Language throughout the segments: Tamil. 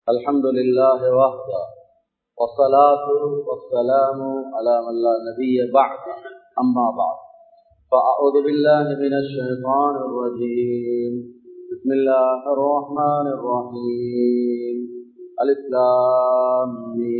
الحمد لله وحده والصلاة والسلام على من لا نبي بعد أما بعد فأعوذ بالله من الشيطان الرجيم بسم الله الرحمن الرحيم الإسلام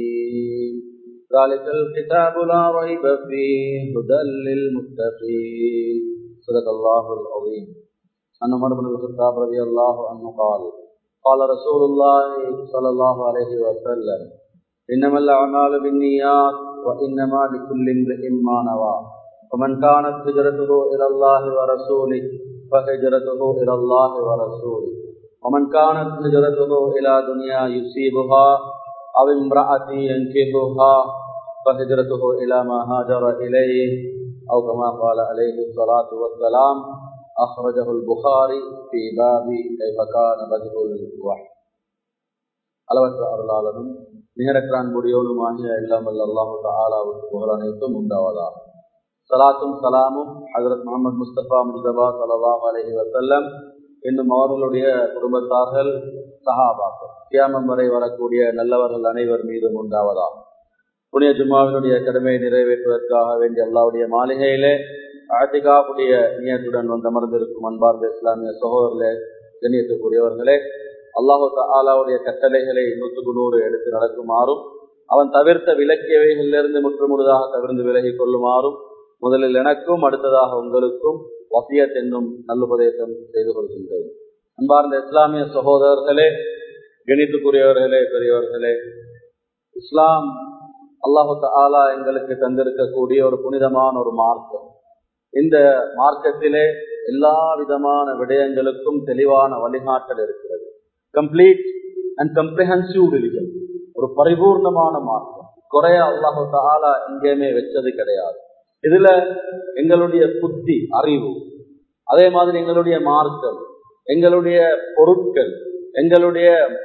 ذلك الكتاب لا ريب فيه هدى للمتقين صدق الله العظيم أن عمر بن الخطاب رضي الله عنه قال قال رسول الله صلى الله عليه وسلم إنما الأعمال بالنيات وإنما لكل امرئ ما نوى ومن كانت هجرته إلى الله ورسوله فهجرته إلى الله ورسوله ومن كانت هجرته إلى دنيا يصيبها أو امرأة ينكبها فهجرته إلى ما هاجر إليه أو كما قال عليه الصلاة والسلام أخرجه البخاري في باب كيف كان بدء الوحي அளவற்ற அருளாளனும் நிகரற்ற அன்புடையோனுமாகிய எல்லாம் வல்ல அல்லாஹு தாலாவுக்கு புகழ் அனைத்தும் உண்டாவதாக சலாத்தும் சலாமும் ஹசரத் முகமது முஸ்தபா முஸ்தபா சலாஹ் அலஹி வசல்லம் என்னும் அவர்களுடைய குடும்பத்தார்கள் சஹாபாக்கள் கியாமம் வரை வரக்கூடிய நல்லவர்கள் அனைவர் மீதும் உண்டாவதாகும் புனித ஜும்மாவினுடைய கடமையை நிறைவேற்றுவதற்காக வேண்டிய அல்லாவுடைய மாளிகையிலே ஆத்திகாவுடைய நியத்துடன் வந்து அமர்ந்திருக்கும் அன்பார்ந்த இஸ்லாமிய சகோதரர்களே கண்ணியத்துக்குரியவர்களே அல்லாஹு தாலாவுடைய கட்டளைகளை நூற்றுக்கு நூறு எடுத்து நடக்குமாறும் அவன் தவிர்த்த விலக்கியவைகளிலிருந்து முற்றுமுழுதாக தவிர்த்து விலகி கொள்ளுமாறும் முதலில் எனக்கும் அடுத்ததாக உங்களுக்கும் வசியத் என்னும் நல்லுபதேசம் செய்து கொள்கின்றேன் அன்பார்ந்த இஸ்லாமிய சகோதரர்களே கணித்துக்குரியவர்களே பெரியவர்களே இஸ்லாம் அல்லாஹு தாலா எங்களுக்கு தந்திருக்கக்கூடிய ஒரு புனிதமான ஒரு மார்க்கம் இந்த மார்க்கத்திலே எல்லா விதமான விடயங்களுக்கும் தெளிவான வழிகாட்டல் இருக்கிறது கம்ப்ளீட் அண்ட் கம்ப்ரிஹென்சிவ் ரிலிஜன் ஒரு பரிபூர்ணமான மார்க்கம் குறைய அல்லாஹு தாலா எங்கேயுமே வச்சது கிடையாது இதுல எங்களுடைய புத்தி அறிவு அதே மாதிரி எங்களுடைய மார்க்கம் எங்களுடைய பொருட்கள் எங்களுடைய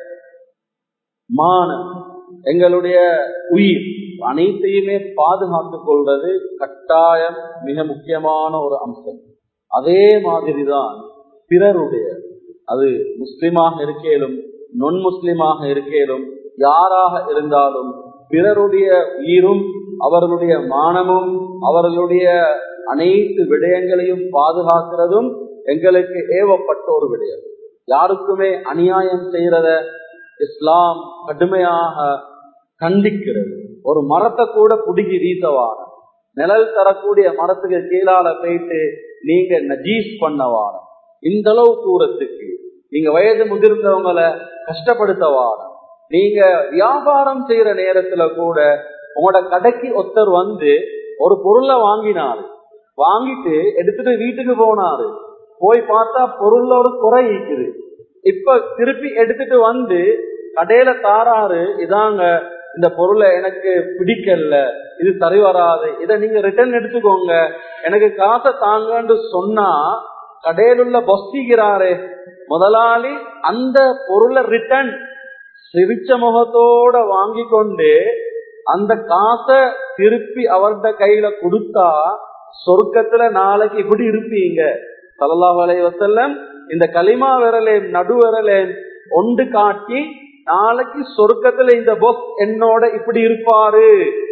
மானம் எங்களுடைய உயிர் அனைத்தையுமே பாதுகாத்துக் கொள்வது கட்டாயம் மிக முக்கியமான ஒரு அம்சம் அதே மாதிரிதான் பிறருடைய அது முஸ்லிமாக இருக்கேலும் நொன் முஸ்லிமாக இருக்கேலும் யாராக இருந்தாலும் பிறருடைய உயிரும் அவர்களுடைய மானமும் அவர்களுடைய அனைத்து விடயங்களையும் பாதுகாக்கிறதும் எங்களுக்கு ஏவப்பட்ட ஒரு விடயம் யாருக்குமே அநியாயம் செய்யறத இஸ்லாம் கடுமையாக கண்டிக்கிறது ஒரு மரத்தை கூட புடுங்கி வீசவான நிழல் தரக்கூடிய மரத்துக்கு கீழால போயிட்டு நீங்க நஜீஸ் பண்ணவான இந்த அளவு தூரத்துக்கு நீங்க வயது முதிர்ந்தவங்களை கஷ்டப்படுத்தவான நீங்க வியாபாரம் செய்யற நேரத்துல கூட உங்களோட கடைக்கு ஒருத்தர் வந்து ஒரு பொருளை வாங்கினாரு வாங்கிட்டு எடுத்துட்டு வீட்டுக்கு போனாரு போய் பார்த்தா பொருள்ல ஒரு குறை இருக்குது இப்ப திருப்பி எடுத்துட்டு வந்து கடையில தாராரு இதாங்க இந்த பொருளை எனக்கு பிடிக்கல இது சரி வராது இதை நீங்க ரிட்டர்ன் எடுத்துக்கோங்க எனக்கு காசை தாங்கன்னு சொன்னா கடையில் உள்ள பொஸ்திக்கிறாரு முதலாளி அந்த பொருளை ரிட்டர்ன் சிரிச்ச முகத்தோட வாங்கி கொண்டு அந்த காசை திருப்பி அவர்கிட்ட கையில கொடுத்தா சொர்க்கத்துல நாளைக்கு இப்படி இருப்பீங்க சல்லா வலை வசல்லம் இந்த களிமா விரலேன் நடு விரலேன் ஒன்று காட்டி நாளைக்கு சொர்க்கத்துல இந்த பொஸ் என்னோட இப்படி இருப்பாரு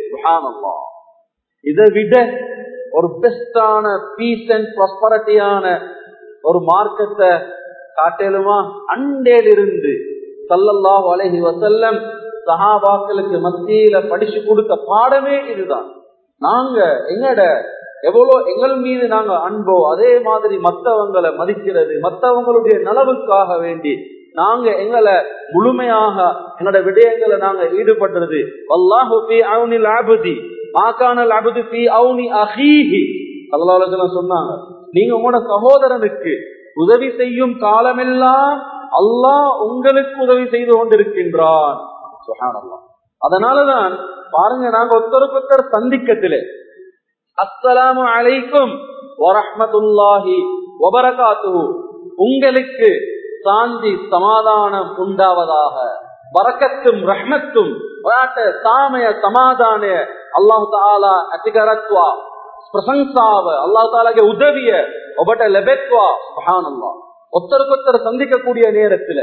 இதை விட ஒரு பெஸ்டான பீஸ் அண்ட் ப்ராஸ்பரிட்டியான ஒரு மார்க்கத்தை காட்டலுமா அண்டேலிருந்து சல்லல்லா அலஹி வசல்லம் சஹாபாக்களுக்கு மத்தியில படிச்சு கொடுத்த பாடமே இதுதான் நாங்க எங்கட எவ்வளோ எங்கள் மீது நாங்க அன்போ அதே மாதிரி மத்தவங்களை மதிக்கிறது மத்தவங்களுடைய நலவுக்காக வேண்டி நாங்க எங்களை முழுமையாக எங்களோட விடயங்களை நாங்க ஈடுபடுறது வல்லாஹு ஃபி அவுனில் அபதி மாகானல் அபது ஃபி அவுனி அஹீஹி அல்லாஹ் சொன்னாங்க நீங்க உங்களோட சகோதரனுக்கு உதவி செய்யும் காலமெல்லாம் அல்லாஹ் உங்களுக்கு உதவி செய்து கொண்டிருக்கின்றான் அதனாலதான் பாருங்க நாங்க ஒருத்தருக்கு ஒருத்தர் சந்திக்கத்திலே அஸ்ஸலாமு அலைக்கும் வரஹ்மத்துல்லாஹி வபரகாத்துஹு உங்களுக்கு சாந்தி சமாதானம் உண்டாவதாக வரக்கத்தும் ரஹ்மத்தும் ಸಾಮಯ ಸಮಾಧಾನ ಅಲ್ಲಾಹು ತಾಲ ಅತಿಗರತ್ವ ಪ್ರಶಂಸಾವ ಅಲ್ಲಾಹು ತಾಲಾಗೆ ಉದವಿಯ ಒಬ್ಬಟ ಲಭೆತ್ವ ಸುಹಾನಲ್ಲ ஒத்தருக்கொத்தர் சந்திக்கக்கூடிய நேரத்துல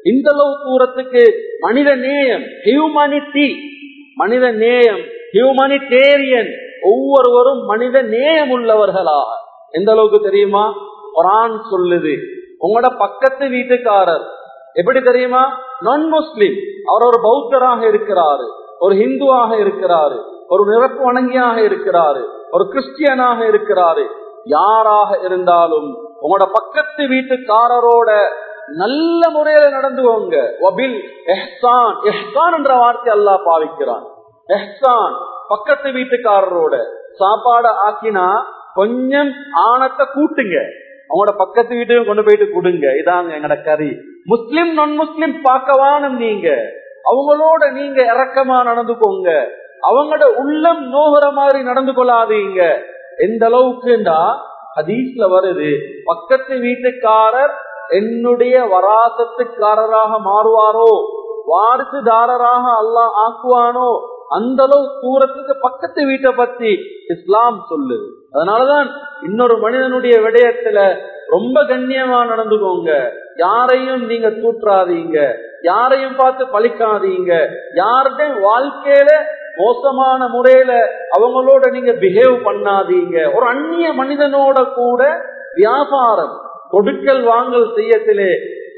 இந்த அளவு தூரத்துக்கு மனித நேயம் ஹியூமனிட்டி மனித நேயம் ஹியூமனிடேரியன் ஒவ்வொருவரும் மனித நேயம் உள்ளவர்களாக எந்த அளவுக்கு தெரியுமா குரான் சொல்லுது உங்களோட பக்கத்து வீட்டுக்காரர் எப்படி தெரியுமா நான் முஸ்லிம் அவர் ஒரு பௌத்தராக இருக்கிறாரு ஒரு ஹிந்துவாக இருக்கிறாரு ஒரு நிரப்பு வணங்கியாக இருக்கிறாரு ஒரு கிறிஸ்டியனாக இருக்கிறாரு யாராக இருந்தாலும் உங்களோட பக்கத்து வீட்டுக்காரரோட நல்ல முறையில நடந்துவோங்க வபில் எஹ்சான் எஹ்சான் என்ற வார்த்தை அல்லாஹ் பாவிக்கிறான் எஹ்சான் பக்கத்து வீட்டுக்காரரோட சாப்பாடு ஆக்கினா கொஞ்சம் ஆணத்தை கூட்டுங்க அவங்களோட பக்கத்து வீட்டுக்கு கொண்டு போயிட்டு கொடுங்க இதாங்க எங்கட கறி முஸ்லிம் நான் முஸ்லிம் பார்க்கவானும் நீங்க அவங்களோட நீங்க இறக்கமா நடந்துக்கோங்க அவங்களோட உள்ளம் நோகிற மாதிரி நடந்து கொள்ளாதீங்க எந்த அளவுக்குண்டா ஹதீஸ்ல வருது பக்கத்து வீட்டுக்காரர் என்னுடைய வராசத்துக்காரராக மாறுவாரோ வாரிசுதாரராக அல்லாஹ் ஆக்குவானோ அந்த அளவு தூரத்துக்கு பக்கத்து வீட்டை பத்தி இஸ்லாம் சொல்லுது அதனாலதான் இன்னொரு மனிதனுடைய விடயத்துல ரொம்ப கண்ணியமா நடந்துக்கோங்க யாரையும் நீங்க தூற்றாதீங்க யாரையும் பார்த்து பழிக்காதீங்க யாருடைய வாழ்க்கையில மோசமான முறையில அவங்களோட நீங்க பிஹேவ் பண்ணாதீங்க ஒரு அந்நிய மனிதனோட கூட வியாபாரம் கொடுக்கல் வாங்கல் செய்யத்திலே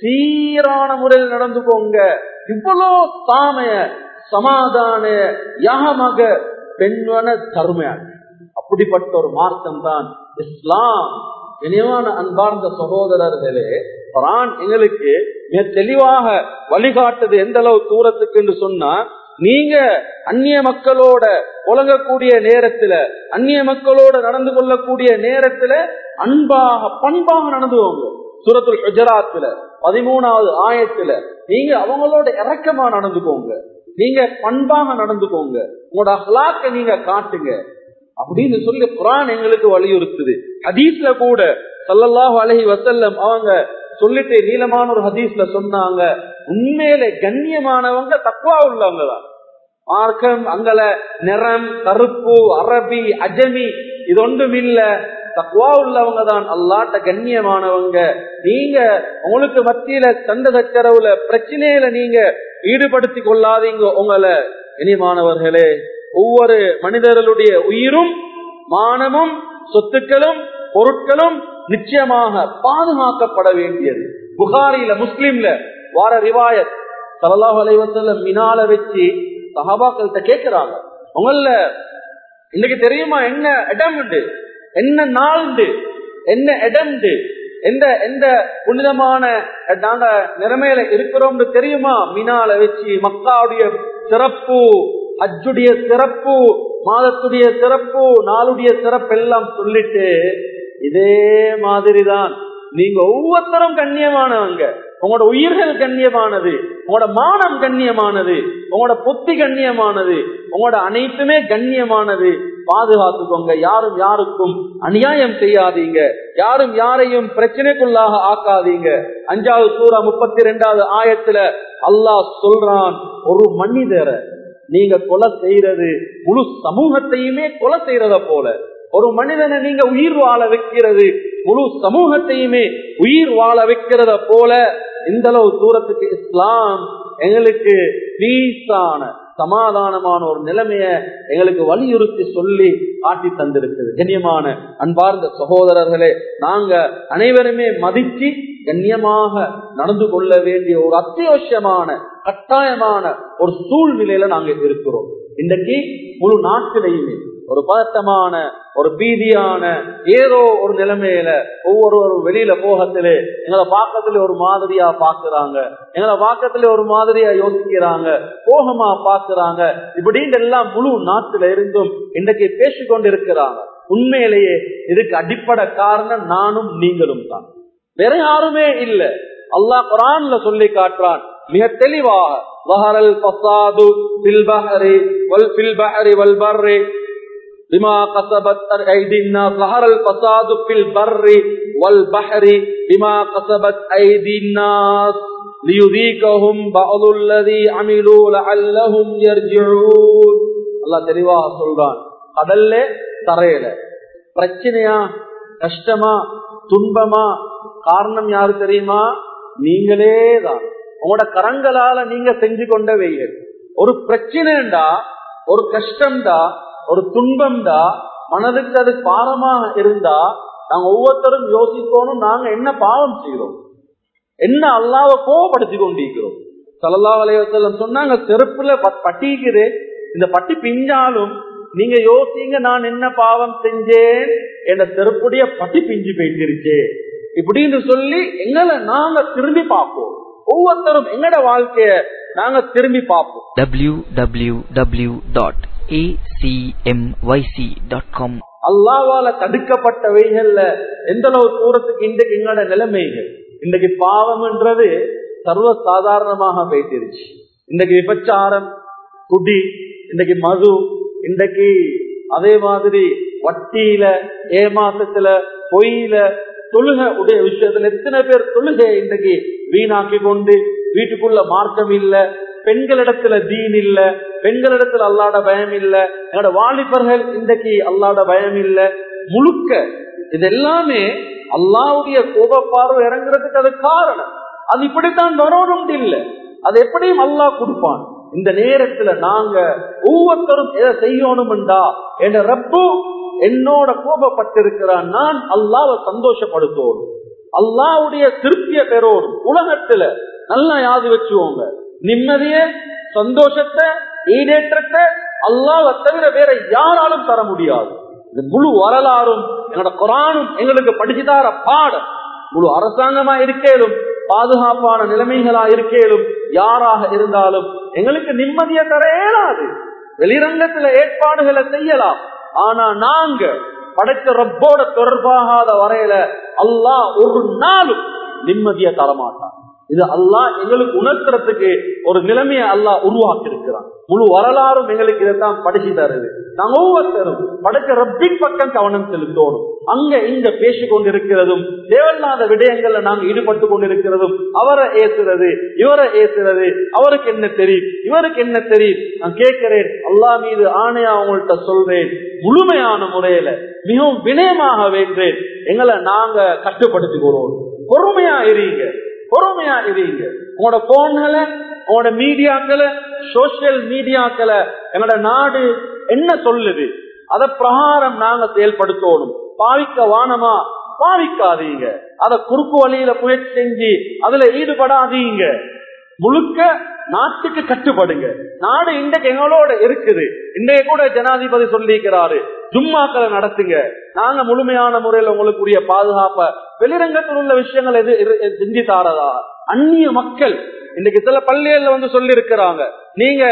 சீரான முறையில் நடந்துக்கோங்க இவ்வளோ தாமைய சமாதான யாகமாக பெண்வன தருமையாக அப்படிப்பட்ட ஒரு மார்க்கம் தான் இஸ்லாம் இனிவான அன்பார்ந்த சகோதரர்களே குரான் எங்களுக்கு மிக தெளிவாக வழிகாட்டுது எந்த அளவு தூரத்துக்கு என்று சொன்னா நீங்க அந்நிய மக்களோட புழங்கக்கூடிய நேரத்துல அந்நிய மக்களோட நடந்து கொள்ளக்கூடிய நேரத்துல அன்பாக பண்பாக நடந்துவோங்க சூரத்துல் குஜராத்ல பதிமூணாவது ஆயத்துல நீங்க அவங்களோட இறக்கமா நடந்துக்கோங்க நீங்க பண்பாக நடந்துக்கோங்க உங்களோட அஹ்லாக்க நீங்க காட்டுங்க அப்படின்னு சொல்லி குரான் எங்களுக்கு வலியுறுத்துது ஹதீஸ்ல கூட சல்லல்லாஹு அலஹி வசல்லம் அவங்க சொல்லிட்டு நீளமான ஒரு ஹதீஸ்ல சொன்னாங்க உண்மையிலே கண்ணியமானவங்க தக்குவா உள்ளவங்க தான் மார்க்கம் அங்கல நிறம் கருப்பு அரபி அஜமி இது ஒன்றும் இல்ல தக்குவா உள்ளவங்க தான் அல்லாட்ட கண்ணியமானவங்க நீங்க உங்களுக்கு மத்தியில சண்டை சச்சரவுல பிரச்சனையில நீங்க ஈடுபடுத்திக் கொள்ளாதீங்க உங்களை இனிமானவர்களே ஒவ்வொரு மனிதர்களுடைய உயிரும் மானமும் சொத்துக்களும் பொருட்களும் நிச்சயமாக பாதுகாக்கப்பட வேண்டியது புகாரில முஸ்லிம்ல வார ரிவாயத் சல்லாஹ் அலைவசல்லம் மினால வச்சு சஹாபாக்கள்கிட்ட கேட்கிறாங்க உங்கள இன்னைக்கு தெரியுமா என்ன இடம் உண்டு என்ன நாள் உண்டு என்ன இடம் உண்டு எந்த எந்த புனிதமான நாங்க நிலைமையில இருக்கிறோம்னு தெரியுமா மினால வச்சு மக்காவுடைய சிறப்பு அஜுடைய சிறப்பு மாதத்துடைய சிறப்பு நாளுடைய சிறப்பு எல்லாம் சொல்லிட்டு இதே மாதிரிதான் நீங்க ஒவ்வொருத்தரும் கண்ணியமானவங்க உங்களோட உயிர்கள் கண்ணியமானது உங்களோட மானம் கண்ணியமானது உங்களோட புத்தி கண்ணியமானது உங்களோட அனைத்துமே கண்ணியமானது பாதுகாத்துக்கோங்க யாரும் யாருக்கும் அநியாயம் செய்யாதீங்க யாரும் யாரையும் பிரச்சனைக்குள்ளாக ஆக்காதீங்க அஞ்சாவது சூறா முப்பத்தி ரெண்டாவது ஆயத்துல அல்லாஹ் சொல்றான் ஒரு மனிதரை நீங்க கொலை செய்யறது முழு சமூகத்தையுமே கொலை செய்யறத போல ஒரு மனிதனை நீங்க உயிர் வாழ வைக்கிறது முழு சமூகத்தையுமே உயிர் வாழ வைக்கிறத போல இந்த அளவு தூரத்துக்கு இஸ்லாம் எங்களுக்கு பீஸான சமாதானமான ஒரு நிலைமைய எங்களுக்கு வலியுறுத்தி சொல்லி காட்டி தந்திருக்குது கண்ணியமான அன்பார்ந்த சகோதரர்களே நாங்க அனைவருமே மதிச்சு கண்ணியமாக நடந்து கொள்ள வேண்டிய ஒரு அத்தியாவசியமான கட்டாயமான ஒரு சூழ்நிலையில நாங்க இருக்கிறோம் இன்றைக்கு முழு நாட்டிலையுமே ஒரு பதட்டமான ஒரு பீதியான ஏதோ ஒரு நிலைமையில ஒவ்வொருவரும் வெளியில போகத்திலே எங்களை பாக்கத்துல ஒரு மாதிரியா பாக்குறாங்க எங்களை பாக்கத்துல ஒரு மாதிரியா யோசிக்கிறாங்க போகமா பாக்குறாங்க இப்படின்னு எல்லாம் முழு நாட்டுல இருந்தும் இன்றைக்கு பேசிக்கொண்டு இருக்கிறாங்க உண்மையிலேயே இதுக்கு அடிப்படை காரணம் நானும் நீங்களும் தான் வேற யாருமே இல்ல அல்லாஹ் குரான்ல சொல்லி காட்டுறான் மிக தெளிவாக வஹரல் பசாது பில் பஹரி வல் பில் பஹரி வல் பர்ரி بما قصبت أيدي الناس ظهر الفساد في البر والبحر بما قصبت أيدي الناس ليذيقهم بعض الذي عملوا لعلهم يرجعون الله தெளிவாக சொல்றான் கடல்ல தரையில பிரச்சனையா கஷ்டமா துன்பமா காரணம் யாரு தெரியுமா நீங்களே தான் உங்களோட கரங்களால நீங்க செஞ்சு கொண்ட வெயில் ஒரு பிரச்சனைண்டா ஒரு கஷ்டம்டா ஒரு துன்பம்டா மனதுக்கு அது பாரமாக இருந்தா நாங்க ஒவ்வொருத்தரும் யோசிக்கணும் நாங்க என்ன பாவம் செய்யறோம் என்ன அல்லாவை கோவப்படுத்தி கொண்டிருக்கிறோம் சல்லா வலையத்தில் சொன்னாங்க செருப்புல பட்டிக்குது இந்த பட்டி பிஞ்சாலும் நீங்க யோசிங்க நான் என்ன பாவம் செஞ்சேன் என்ற செருப்புடைய பட்டி பிஞ்சு போயிட்டிருச்சே இப்படின்னு சொல்லி எங்களை நாங்க திரும்பி பார்ப்போம் ஒவ்வொருத்தரும் எங்கட வாழ்க்கைய நாங்க திரும்பி பார்ப்போம் www.acmyc.com அல்லாவால தடுக்கப்பட்டவைகள்ல எந்த அளவு தூரத்துக்கு இன்றைக்கு எங்களோட நிலைமைகள் இன்றைக்கு பாவம்ன்றது சர்வ சாதாரணமாக போயிட்டிருச்சு இன்றைக்கு விபச்சாரம் குடி இன்றைக்கு மது இன்றைக்கு அதே மாதிரி வட்டியில ஏமாசத்துல பொய்யில தொழுகை உடைய விஷயத்துல எத்தனை பேர் தொழுகை இன்றைக்கு வீணாக்கி கொண்டு வீட்டுக்குள்ள மார்க்கம் இல்ல பெண்களிடத்துல தீன் இல்ல பெண்களிடத்துல அல்லாட பயம் இல்ல என்னோட வாலிபர்கள் இன்றைக்கு அல்லாட பயம் இல்ல முழுக்க இது எல்லாமே அல்லாவுடைய கோபப்பார்வை இறங்குறதுக்கு அது காரணம் அது இப்படித்தான் வரணும் இல்ல அது எப்படியும் அல்லாஹ் கொடுப்பான் இந்த நேரத்துல நாங்க ஒவ்வொருத்தரும் எதை செய்யணும்டா என்ற ரப்பு என்னோட கோபப்பட்டிருக்கிறான் நான் அல்லாவை சந்தோஷப்படுத்தோம் அல்லாவுடைய திருப்திய பெறோடும் உலகத்துல நல்லா யாது வச்சுவோங்க நிம்மதிய சந்தோஷத்தை ஈடேற்றத்தை அல்லாவை தவிர வேற யாராலும் தர முடியாது இந்த முழு வரலாறும் என்னோட குரானும் எங்களுக்கு படிச்சுதார பாடம் முழு அரசாங்கமா இருக்கேலும் பாதுகாப்பான நிலைமைகளா இருக்கேலும் யாராக இருந்தாலும் எங்களுக்கு நிம்மதியை தர இயலாது வெளிரங்கத்துல ஏற்பாடுகளை செய்யலாம் ஆனா நாங்க படைத்த ரப்போட தொடர்பாகாத வரையில அல்லாஹ் ஒரு நாளும் நிம்மதியை தரமாட்டான் இது அல்லாஹ் எங்களுக்கு உணர்த்துறதுக்கு ஒரு நிலைமையை அல்லாஹ் உருவாக்கி இருக்கிறான் முழு வரலாறும் எங்களுக்கு இதைத்தான் படிச்சு தருது நாங்க ஒவ்வொருத்தரும் படைச்ச ரப்பின் பக்கம் கவனம் செலுத்தோடும் அங்க இங்க பேசிக் கொண்டிருக்கிறதும் தேவையில்லாத விடயங்கள்ல நாங்க ஈடுபட்டு கொண்டிருக்கிறதும் அவரை ஏசுறது இவரை ஏசுறது அவருக்கு என்ன தெரியும் இவருக்கு என்ன தெரியும் நான் கேட்கிறேன் அல்லா மீது ஆணையா அவங்கள்ட்ட சொல்றேன் முழுமையான முறையில மிகவும் வினயமாக வேண்டேன் எங்களை நாங்க கட்டுப்படுத்திக் கொள்வோம் பொறுமையா இருங்க பொறுமையா இருங்க உங்களோட போன்களை உங்களோட மீடியாக்களை சோசியல் மீடியாக்களை எங்களோட நாடு என்ன சொல்லுது அத பிரகாரம் நாங்க செயல்படுத்தணும் பாவிக்க வானமா பாவிக்காதீங்க அத குறுக்கு வழியில முயற்சி செஞ்சு அதுல ஈடுபடாதீங்க முழுக்க நாட்டுக்கு கட்டுப்படுங்க நாடு இன்றைக்கு எங்களோட இருக்குது இன்றைய கூட ஜனாதிபதி சொல்லிக்கிறாரு ஜும்மாக்களை நடத்துங்க நாங்க முழுமையான முறையில் உங்களுக்குரிய பாதுகாப்ப வெளிரங்கத்தில் உள்ள விஷயங்கள் எது செஞ்சு தாரதா அந்நிய மக்கள் இன்னைக்கு சில பள்ளிகள்ல வந்து சொல்லி இருக்கிறாங்க நீங்க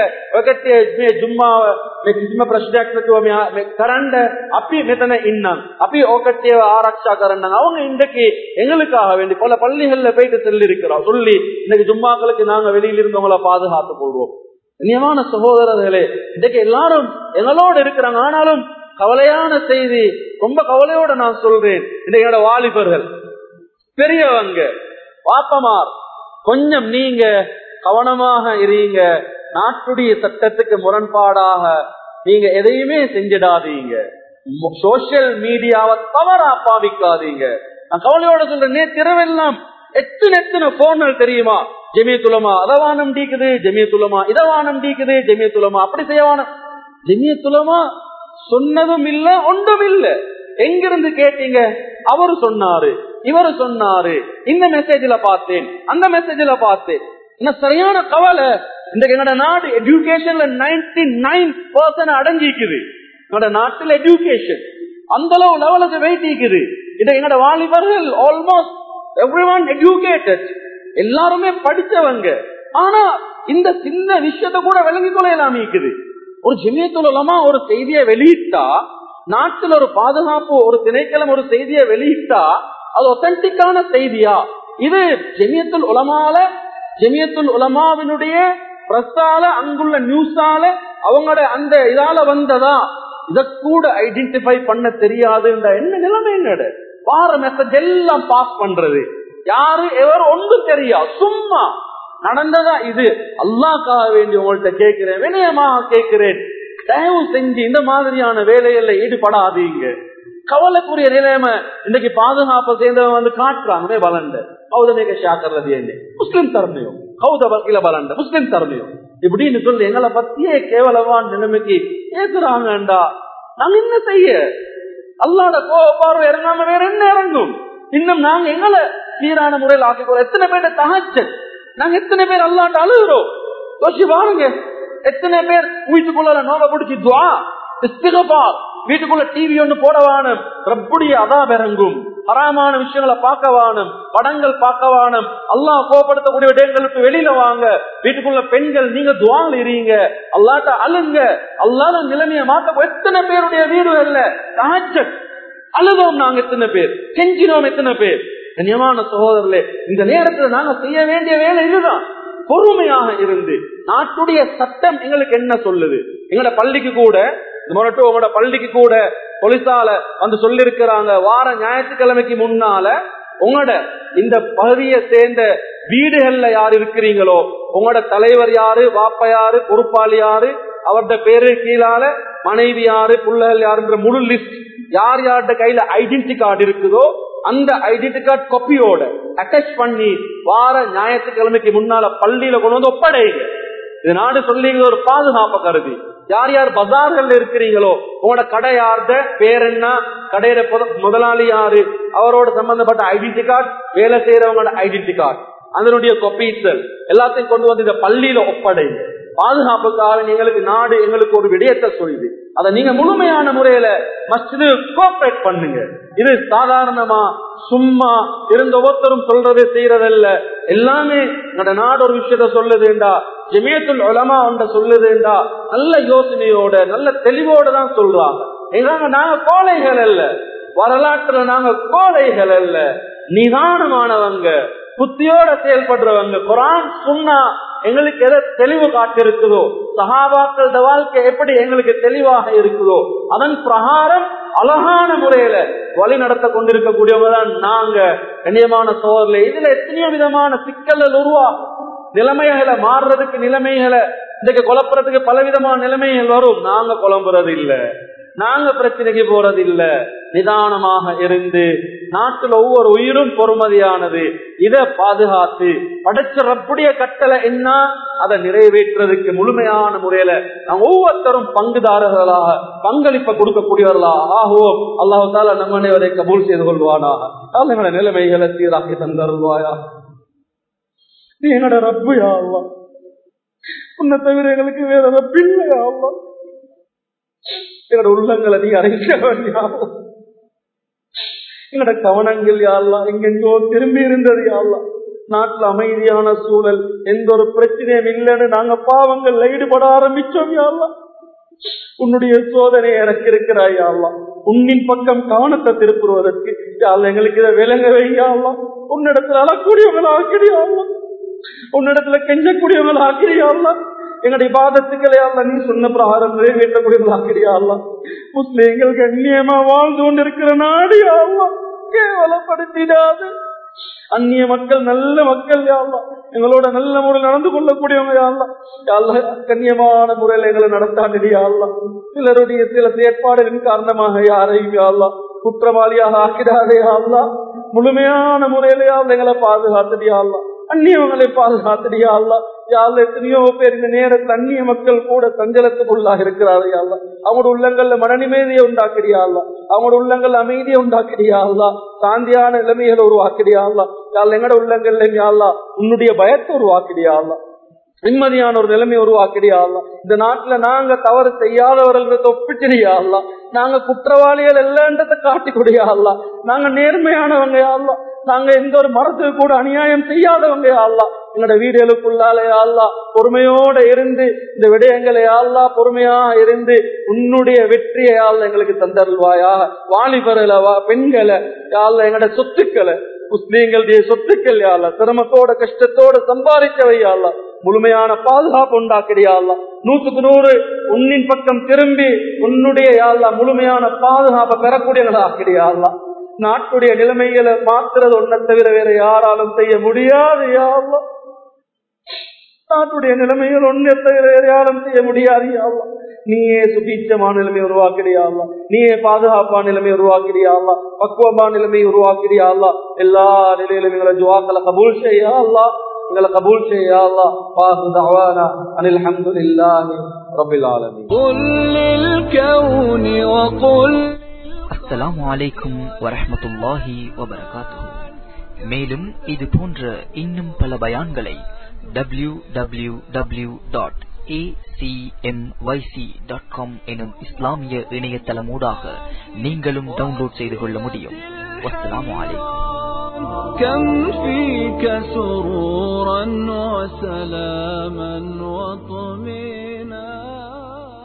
ಜುಮ್ಮಾ ಜಿಮ್ಮ ಪ್ರಶ್ನೆ கரண்ட அப்பி மெத்தனை இன்னான் அப்பி ஓகட்டே ஆராய்ச்சா கரண்டாங்க அவங்க இன்றைக்கு எங்களுக்காக வேண்டி பல பள்ளிகள்ல போயிட்டு சொல்லி இருக்கிறோம் சொல்லி இன்னைக்கு ஜும்மாக்களுக்கு நாங்க வெளியில இருந்தவங்களை பாதுகாத்துக் கொள்வோம் நியமான சகோதரர்களே இன்றைக்கு எல்லாரும் எங்களோட இருக்கிறாங்க ஆனாலும் கவலையான செய்தி ரொம்ப கவலையோட நான் சொல்றேன் இன்றையோட வாலிபர்கள் பெரியவங்க பாப்பமார் கொஞ்சம் நீங்க கவனமாக இருங்க நாட்டுடைய சட்டத்துக்கு முரண்பாடாக நீங்க எதையுமே செஞ்சிடாதீங்க சோசியல் மீடியாவை தவறா பாவிக்காதீங்க நான் கவலையோட சொல்றேன் நேத்திரவெல்லாம் எத்தனை எத்தனை போன்கள் தெரியுமா ஜெமியத்துலமா அதவானம் டீக்குது ஜெமியத்துலமா இதவானம் டீக்குது ஜெமியத்துலமா அப்படி செய்யவானம் ஜெமியத்துலமா சொன்னதும் இல்ல ஒன்றும் இல்ல எங்கிருந்து கேட்டீங்க அவரு சொன்னாரு இவரு சொன்னாரு இந்த மெசேஜ்ல பார்த்தேன் அந்த மெசேஜ்ல பார்த்தேன் என்ன சரியான கவலை இந்த எங்களோட நாடு எஜுகேஷன்ல நைன்டி நைன் பர்சன்ட் அடங்கிக்குது எங்களோட நாட்டுல எஜுகேஷன் அந்த அளவு லெவலுக்கு வெயிட் இருக்குது இதை எங்களோட வாலிபர்கள் ஆல்மோஸ்ட் எவ்ரி ஒன் எஜுகேட்டட் எல்லாருமே படிச்சவங்க ஆனா இந்த சின்ன விஷயத்த கூட விளங்கி கொள்ளலாம் இருக்குது ஒரு ஜிமியத்துலமா ஒரு செய்தியை வெளியிட்டா நாட்டில் ஒரு பாதுகாப்பு ஒரு திணைக்களம் ஒரு செய்தியை வெளியிட்டா அது ஒத்தன்டிக்கான செய்தியா இது ஜெமியத்துல் உலமால ஜெமியத்துல் உலமாவினுடைய பிரஸால அங்குள்ள நியூஸால அவங்களோட அந்த இதால வந்ததா இத கூட ஐடென்டிஃபை பண்ண தெரியாதுன்ற என்ன நிலைமை என்னோட வார மெசேஜ் எல்லாம் பாஸ் பண்றது யாரு எவர் ஒன்றும் தெரியா சும்மா நடந்ததா இது அல்லாக்காக வேண்டி உங்கள்கிட்ட கேட்கிறேன் வினயமாக கேட்கிறேன் தயவு செஞ்சு இந்த மாதிரியான வேலைகள்ல ஈடுபடாதீங்க கவலைக்குரிய நிலைமை இன்னைக்கு பாதுகாப்பு சேர்ந்தவன் வந்து காட்டுறாங்க வளர்ந்த பௌதமிக ஷாக்கர்றது என்ன முஸ்லிம் தரணையும் கௌதப பலண்ட முஸ்லிம் தரலையும் இப்படின்னு சொல்லி எங்களை பத்தியே கேவலவான் நிலைமைக்கு ஏசுறாங்கண்டா நாங்க என்ன செய்ய அல்லாட கோபார்வை இறங்காம வேற என்ன இறங்கும் இன்னும் நாங்க எங்களை சீரான முறையில் ஆக்கிக்கோ எத்தனை பேர் தகச்ச நாங்க எத்தனை பேர் அல்லாட்ட அழுகிறோம் யோசிச்சு பாருங்க எத்தனை பேர் வீட்டுக்குள்ள நோக பிடிச்சி துவா இஸ்திகபார் வீட்டுக்குள்ள டிவி ஒண்ணு போட வானம் ரப்புடைய அதாப் இறங்கும் ஹராமான விஷயங்களை பார்க்க வானம் படங்கள் பார்க்க வானம் அல்லாஹ் கோபப்படுத்தக்கூடிய விடயங்களுக்கு வெளியில வாங்க வீட்டுக்குள்ள பெண்கள் நீங்க துவால் இருங்க அல்லாட்ட அழுங்க அல்லாத நிலைமையை மாத்த எத்தனை பேருடைய வீடு இல்ல தாஜத் அழுதோம் நாங்க எத்தனை பேர் கெஞ்சினோம் எத்தனை பேர் கண்ணியமான சகோதரர்களே இந்த நேரத்துல நாங்க செய்ய வேண்டிய வேலை இதுதான் பொறுமையாக இருந்து நாட்டுடைய சட்டம் எங்களுக்கு என்ன சொல்லுது எங்களோட பள்ளிக்கு கூட முரட்டு உங்களோட பள்ளிக்கு கூட போலீசால வந்து சொல்லி இருக்கிறாங்க வார ஞாயிற்றுக்கிழமைக்கு முன்னால உங்களோட இந்த பகுதியை சேர்ந்த வீடுகள்ல யார் இருக்கிறீங்களோ உங்களோட தலைவர் யாரு வாப்ப யாரு பொறுப்பாளி யாரு அவருடைய பேரு கீழால மனைவி யாரு புள்ளகள் யாருன்ற முழு லிஸ்ட் யார் யார்கிட்ட கையில ஐடென்டி கார்டு இருக்குதோ அந்த ஐடென்டி கார்டு காப்பியோட அட்டாச் பண்ணி வார ஞாயிற்றுக்கிழமைக்கு முன்னால பள்ளியில கொண்டு வந்து ஒப்படைங்க இது நாடு சொல்லி ஒரு பாதுகாப்பை கருதி யார் யார் பஜார்கள் இருக்கிறீங்களோ உங்களோட கடை யார்த பேர் என்ன கடையில முதலாளி யாரு அவரோட சம்பந்தப்பட்ட ஐடென்டி கார்டு வேலை செய்யறவங்களோட ஐடென்டி கார்டு அதனுடைய கொப்பீசல் எல்லாத்தையும் கொண்டு வந்து இந்த பள்ளியில ஒப்படைங்க பாதுகாப்புக்காக எங்களுக்கு நாடு எங்களுக்கு ஒரு விடயத்தை சொல்லுது அதை நீங்க முழுமையான முறையில மஸ்ஜிது கோஆபரேட் பண்ணுங்க இது சாதாரணமா சும்மா இருந்த ஒவ்வொருத்தரும் சொல்றதை செய்யறதல்ல எல்லாமே எங்களோட நாடு ஒரு விஷயத்த சொல்லுதுண்டா ஜெமியத்துல் உலமா ஒன்ற சொல்லுதுண்டா நல்ல யோசனையோட நல்ல தெளிவோட தான் சொல்றாங்க எங்க நாங்க கோழைகள் அல்ல வரலாற்றுல நாங்க கோழைகள் அல்ல நிதானமானவங்க புத்தியோட செயல்படுறவங்க குரான் சொன்னா எங்களுக்கு எதை தெளிவு காட்டிருக்குதோ சகாபாக்கள வாழ்க்கை எப்படி எங்களுக்கு தெளிவாக இருக்குதோ அதன் பிரகாரம் அழகான முறையில வழி நடத்த கொண்டிருக்கக்கூடியவங்க தான் நாங்க கண்ணியமான சோதரில் இதுல எத்தனையோ விதமான சிக்கல்கள் உருவாகும் நிலைமைகளை மாறுறதுக்கு நிலைமைகளை இன்னைக்கு குழப்புறதுக்கு பலவிதமான நிலைமைகள் வரும் நாங்க குழம்புறது இல்ல நாங்க பிரச்சனைக்கு போறது இல்ல நிதானமாக இருந்து நாட்டுல ஒவ்வொரு உயிரும் பொறுமதியானது இதை பாதுகாத்து படைச்ச ரப்புடைய கட்டளை என்ன அதை நிறைவேற்றுறதுக்கு முழுமையான முறையில நாம் ஒவ்வொருத்தரும் பங்குதாரர்களாக பங்களிப்பை கொடுக்கக்கூடியவர்களாக ஆகுவோம் அல்லாஹு தாலா நம்ம அனைவரை கபூல் செய்து கொள்வானாக எங்களோட நிலைமைகளை சீராக்கி தந்தருள்வாயா நீ எங்களோட ரப்பு யாவா உன்னை தவிர எங்களுக்கு வேற ரப்பு இல்லையா எங்களோட உள்ளங்களை நீ அடைக்க வேண்டியாகும் எங்களோட கவனங்கள் யாரெல்லாம் எங்கெங்கோ திரும்பி இருந்தது யாரெல்லாம் நாட்டுல அமைதியான சூழல் எந்த ஒரு பிரச்சனையும் இல்லைன்னு நாங்க பாவங்கள்ல ஈடுபட ஆரம்பிச்சோம் யாரெல்லாம் உன்னுடைய சோதனை எனக்கு இருக்கிறாய் யாரெல்லாம் உன்னின் பக்கம் கவனத்தை திருப்புவதற்கு யாழ் எங்களுக்கு இதை விளங்க வையாலாம் உன்னிடத்துல அழக்கூடியவங்கள ஆக்கிறியாலாம் உன்னிடத்துல கெஞ்சக்கூடியவங்கள ஆக்கிறியாலாம் எங்களுடைய பாதத்துக்களை அல்ல நீ சொன்ன பிரகாரம் நிறைவேற்றக்கூடியவங்கள ஆக்கிறியாலாம் முஸ்லீம்கள் கண்ணியமா வாழ்ந்து கொண்டிருக்கிற நாடு யாரெல்லாம் கேவலப்படுத்திடாது அந்நிய மக்கள் நல்ல மக்கள் யாழ்லாம் எங்களோட நல்ல முறையில் நடந்து கொள்ளக்கூடியவங்க யாழ்லாம் யாழ்லாம் கண்ணியமான முறையில் எங்களை நடத்தாண்டி யாழ்லாம் சிலருடைய சில செயற்பாடுகளின் காரணமாக யாரையும் யாழ்லாம் குற்றவாளியாக ஆக்கிடாதே யாழ்லாம் முழுமையான முறையில யாழ் எங்களை பாதுகாத்துடி யாழ்லாம் அந்நியவங்களை பாதுகாத்துடியா அல்ல யாழ்ல எத்தனையோ பேர் இந்த நேரத்தில் அந்நிய மக்கள் கூட சஞ்சலத்துக்குள்ளாக இருக்கிறாரு யாழ்ல அவங்களோட உள்ளங்கள்ல மனநிமதியை உண்டாக்கிறியா அல்ல அவங்களோட உள்ளங்கள்ல அமைதியை உண்டாக்கிறியா அல்ல சாந்தியான நிலைமைகளை உருவாக்கிறியா அல்ல யாழ் எங்கட உள்ளங்கள்ல யாழ்லா உன்னுடைய பயத்தை உருவாக்கிறியா அல்ல நிம்மதியான ஒரு நிலைமை உருவாக்கிறியா அல்ல இந்த நாட்டுல நாங்க தவறு செய்யாதவர்கள் ஒப்பிச்சிரியா அல்ல நாங்க குற்றவாளிகள் இல்லைன்றதை காட்டி கொடியா அல்ல நாங்க நேர்மையானவங்க அல்ல நாங்க எந்த ஒரு மரத்துக்கு கூட அநியாயம் செய்யாதவங்க அல்லா எங்களோட வீடுகளுக்குள்ளாலே அல்லா பொறுமையோட இருந்து இந்த விடயங்களை அல்லா பொறுமையா இருந்து உன்னுடைய வெற்றியை ஆள் எங்களுக்கு தந்தருள்வாயா வாலிபர்களை வா பெண்களை யாழ்ல எங்களோட சொத்துக்களை முஸ்லீம்களுடைய சொத்துக்கள் யாழ்ல சிரமத்தோட கஷ்டத்தோட சம்பாதிச்சவை யாழ்ல முழுமையான பாதுகாப்பு உண்டாக்கிறியாள்ல நூத்துக்கு நூறு உன்னின் பக்கம் திரும்பி உன்னுடைய யாழ்லா முழுமையான பாதுகாப்பை பெறக்கூடியவங்களா ஆக்கிறியாள்லா நாட்டுடைய நிலைமைகளை மாத்துறது ஒன்றை தவிர வேற யாராலும் செய்ய முடியாது யாழ்லா நாட்டுடைய நிலைமைகள் ஒன்றை தவிர வேற யாரும் செய்ய முடியாது யாழ்லா நீயே சுபீட்சமான நிலைமை உருவாக்கிறியாள்லா நீயே பாதுகாப்பான நிலைமை உருவாக்கிறியாள்லா பக்குவமான நிலைமை உருவாக்கிறியாள்லா எல்லா நிலையிலும் எங்களை ஜுவாக்களை கபூல் செய்யா அல்லா எங்களை கபூல் செய்ய அல்லாஹ் பாஹு தஅவானா அனில் ஹம்துலில்லாஹி ரப்பில் ஆலமீன் قل للكون وقل அஸ்ஸலாமு அலைக்கும் வரஹ்மத்துல்லாஹி வபரகாத்துஹு மேலும் இது போன்ற இன்னும் பல பயான்களை W W W dot dot com எனும் இஸ்லாமிய இணையதளமூடாக நீங்களும் டவுன்லோட் செய்து கொள்ள முடியும் வஸ்ஸலாமு அலைக்கும் كم فيك سرورا وسلاما وطمئنا